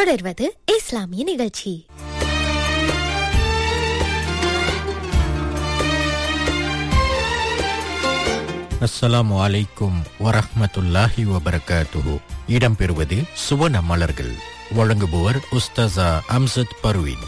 தொடர்வது இஸ்லாமிய நிகழ்ச்சி அஸ்ஸலாமு அலைக்கும் வரஹ்மத்துல்லாஹி வபரகாத்துஹு இடம்பெறுவது சுவன மலர்கள் வழங்குபவர் உஸ்தாசா அம்சத் பர்வீன்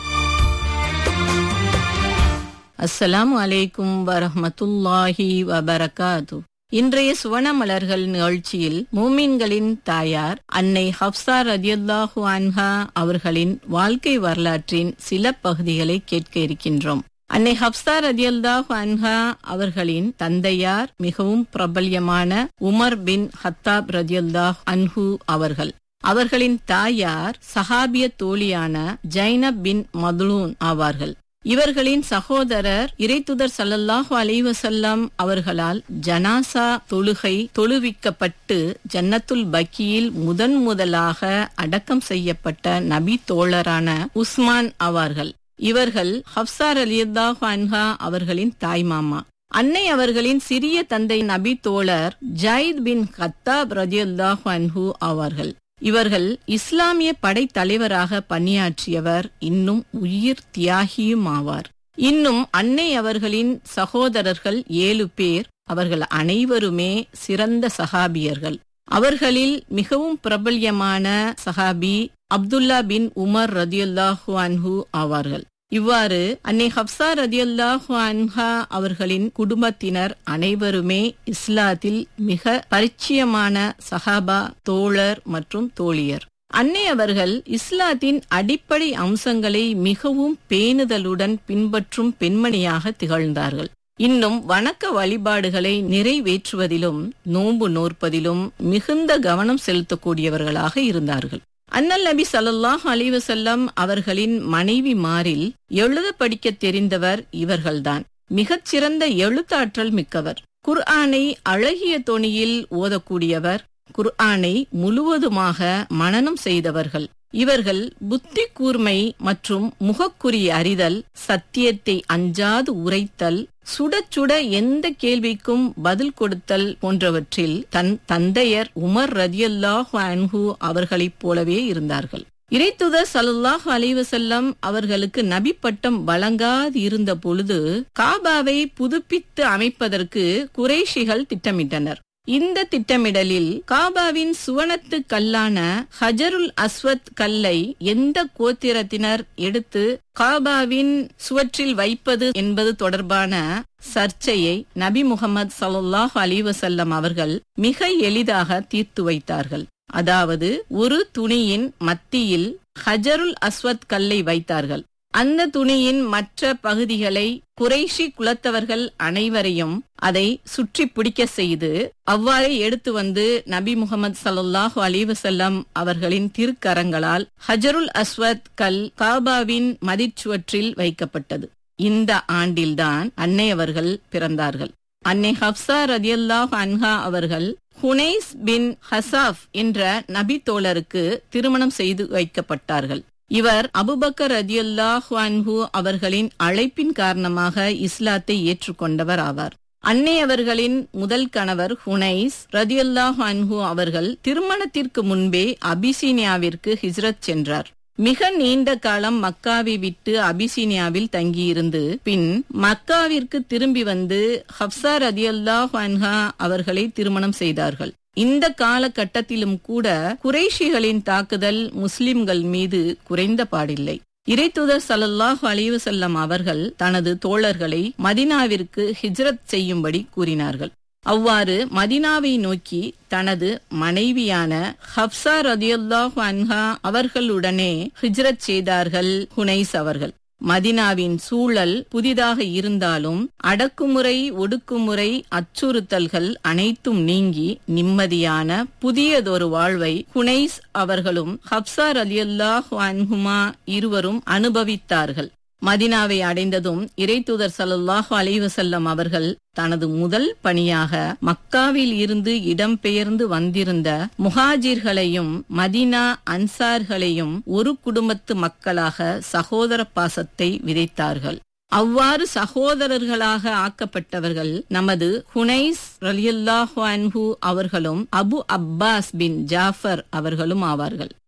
அஸ்ஸலாமு அலைக்கும் வரஹ்மத்துல்லாஹி வபரகாத்து இன்றைய சுவனமலர்கள் நிகழ்ச்சியில் மூமின்களின் தாயார் அன்னை ஹப்சா ரதியல்லாஹு அன்ஹா அவர்களின் வாழ்க்கை வரலாற்றின் சில பகுதிகளை கேட்க இருக்கின்றோம் அன்னை ஹப்சா ரதியல்லாஹு அன்ஹா அவர்களின் தந்தையார் மிகவும் பிரபல்யமான உமர் பின் ஹத்தாப் ரதியல்லாஹ் அன்ஹு அவர்கள் அவர்களின் தாயார் சஹாபிய தோழியான ஜைனப் பின் மதுலூன் ஆவார்கள் இவர்களின் சகோதரர் இறைத்துதர் சல்லல்லாஹு அலைவசல்லம் அவர்களால் ஜனாசா தொழுகை தொழுவிக்கப்பட்டு ஜன்னத்துல் பக்கியில் முதன் முதலாக அடக்கம் செய்யப்பட்ட நபி தோழரான உஸ்மான் ஆவார்கள் இவர்கள் ஹப்சார் அலியல்லாஹு அன்ஹா அவர்களின் தாய்மாமா அன்னை அவர்களின் சிறிய தந்தை நபி தோழர் ஜாயித் பின் கத்தாப் ரஜியுல்லாஹு அன்ஹு ஆவார்கள் இவர்கள் இஸ்லாமிய படைத்தலைவராக பணியாற்றியவர் இன்னும் உயிர் தியாகியும் ஆவார் இன்னும் அன்னை அவர்களின் சகோதரர்கள் ஏழு பேர் அவர்கள் அனைவருமே சிறந்த சகாபியர்கள் அவர்களில் மிகவும் பிரபல்யமான சஹாபி அப்துல்லா பின் உமர் ரதியுல்லாஹு அன்ஹு ஆவார்கள் இவ்வாறு அன்னை ஹப்சா ரதியுல்லாஹு அன்ஹா அவர்களின் குடும்பத்தினர் அனைவருமே இஸ்லாத்தில் மிக பரிச்சயமான சஹாபா தோழர் மற்றும் தோழியர் அன்னை அவர்கள் இஸ்லாத்தின் அடிப்படை அம்சங்களை மிகவும் பேணுதலுடன் பின்பற்றும் பெண்மணியாக திகழ்ந்தார்கள் இன்னும் வணக்க வழிபாடுகளை நிறைவேற்றுவதிலும் நோன்பு நோற்பதிலும் மிகுந்த கவனம் செலுத்தக்கூடியவர்களாக இருந்தார்கள் அண்ணல் நபி சல்லாஹ் அலிவசல்லம் அவர்களின் மனைவி மாறில் எழுத படிக்க தெரிந்தவர் இவர்கள்தான் மிகச்சிறந்த எழுத்தாற்றல் மிக்கவர் குர்ஆனை அழகிய தொனியில் ஓதக்கூடியவர் குர்ஆனை முழுவதுமாக மனனம் செய்தவர்கள் இவர்கள் புத்தி கூர்மை மற்றும் முகக்குறி அறிதல் சத்தியத்தை அஞ்சாது உரைத்தல் சுட சுட எந்த கேள்விக்கும் பதில் கொடுத்தல் போன்றவற்றில் தன் தந்தையர் உமர் ரதியல்லாஹ் அன்ஹு அவர்களைப் போலவே இருந்தார்கள் இறைத்துதர் சல்லாஹ் அலைவசல்லம் அவர்களுக்கு நபி பட்டம் வழங்காது இருந்த பொழுது காபாவை புதுப்பித்து அமைப்பதற்கு குறைஷிகள் திட்டமிட்டனர் இந்த திட்டமிடலில் காபாவின் சுவனத்து கல்லான ஹஜருல் அஸ்வத் கல்லை எந்த கோத்திரத்தினர் எடுத்து காபாவின் சுவற்றில் வைப்பது என்பது தொடர்பான சர்ச்சையை நபி முகமது சல்லாஹ் அலிவசல்லம் அவர்கள் மிக எளிதாக தீர்த்து வைத்தார்கள் அதாவது ஒரு துணியின் மத்தியில் ஹஜருல் அஸ்வத் கல்லை வைத்தார்கள் அந்த துணியின் மற்ற பகுதிகளை குறைஷி குலத்தவர்கள் அனைவரையும் அதை சுற்றி பிடிக்க செய்து அவ்வாறே எடுத்து வந்து நபி முகமது சல்லாஹூ அலிவசல்லம் அவர்களின் திருக்கரங்களால் ஹஜருல் அஸ்வத் கல் காபாவின் மதிச்சுவற்றில் வைக்கப்பட்டது இந்த ஆண்டில்தான் அன்னை அவர்கள் பிறந்தார்கள் அன்னை ஹப்சா ரதியல்லாஹ் அன்ஹா அவர்கள் ஹுனைஸ் பின் ஹசாஃப் என்ற நபி தோழருக்கு திருமணம் செய்து வைக்கப்பட்டார்கள் இவர் அபுபக்கர் ரதியுல்லாஹு அன்ஹு அவர்களின் அழைப்பின் காரணமாக இஸ்லாத்தை ஏற்றுக்கொண்டவர் ஆவார் அன்னை அவர்களின் முதல் கணவர் ஹுனைஸ் ரதியுல்லாஹு அன்ஹு அவர்கள் திருமணத்திற்கு முன்பே அபிசீனியாவிற்கு ஹிஜ்ரத் சென்றார் மிக நீண்ட காலம் மக்காவை விட்டு அபிசீனியாவில் தங்கியிருந்து பின் மக்காவிற்கு திரும்பி வந்து ஹப்சா ரதியுல்லாஹ் அன்ஹா அவர்களை திருமணம் செய்தார்கள் இந்த காலகட்டத்திலும் கூட குறைஷிகளின் தாக்குதல் முஸ்லிம்கள் மீது குறைந்த பாடில்லை இறைத்துதர் சல்லாஹ் அலிவசல்லம் அவர்கள் தனது தோழர்களை மதினாவிற்கு ஹிஜ்ரத் செய்யும்படி கூறினார்கள் அவ்வாறு மதினாவை நோக்கி தனது மனைவியான ஹப்சா ரதியுல்லாஹ் அன்ஹா அவர்களுடனே ஹிஜ்ரத் செய்தார்கள் ஹுனைஸ் அவர்கள் மதினாவின் சூழல் புதிதாக இருந்தாலும் அடக்குமுறை ஒடுக்குமுறை அச்சுறுத்தல்கள் அனைத்தும் நீங்கி நிம்மதியான புதியதொரு வாழ்வை ஹுனைஸ் அவர்களும் ஹப்சார் அலியுல்லாஹ் அன்ஹுமா இருவரும் அனுபவித்தார்கள் மதினாவை அடைந்ததும் இறைத்தூதர் சல்லாஹு அலைவசல்லம் அவர்கள் தனது முதல் பணியாக மக்காவில் இருந்து இடம்பெயர்ந்து வந்திருந்த முஹாஜிர்களையும் மதினா அன்சார்களையும் ஒரு குடும்பத்து மக்களாக சகோதர பாசத்தை விதைத்தார்கள் அவ்வாறு சகோதரர்களாக ஆக்கப்பட்டவர்கள் நமது ஹுனைஸ் ரலியல்லாஹு அன்ஹு அவர்களும் அபு அப்பாஸ் பின் ஜாஃபர் அவர்களும் ஆவார்கள்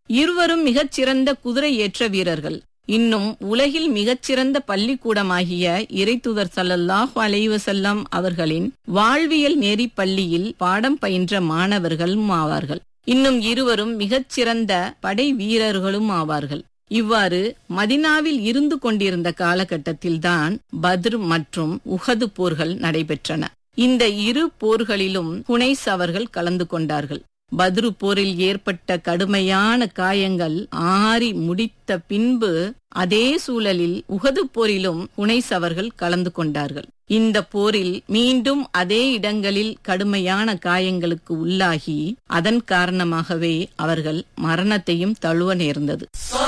இருவரும் மிகச்சிறந்த குதிரை ஏற்ற வீரர்கள் இன்னும் உலகில் மிகச்சிறந்த பள்ளிக்கூடமாகிய இறைத்துதர் சல்லல்லாஹு அலைவசல்லம் அவர்களின் வாழ்வியல் நெறி பள்ளியில் பாடம் பயின்ற மாணவர்களும் ஆவார்கள் இன்னும் இருவரும் மிகச்சிறந்த படை வீரர்களும் ஆவார்கள் இவ்வாறு மதினாவில் இருந்து கொண்டிருந்த காலகட்டத்தில்தான் பத்ர் மற்றும் உஹது போர்கள் நடைபெற்றன இந்த இரு போர்களிலும் ஹுனைஸ் அவர்கள் கலந்து கொண்டார்கள் பத்ரு போரில் ஏற்பட்ட கடுமையான காயங்கள் ஆறி முடித்த பின்பு அதே சூழலில் உகது போரிலும் ஹுனைஸ் அவர்கள் கலந்து கொண்டார்கள் இந்த போரில் மீண்டும் அதே இடங்களில் கடுமையான காயங்களுக்கு உள்ளாகி அதன் காரணமாகவே அவர்கள் மரணத்தையும் தழுவ நேர்ந்தது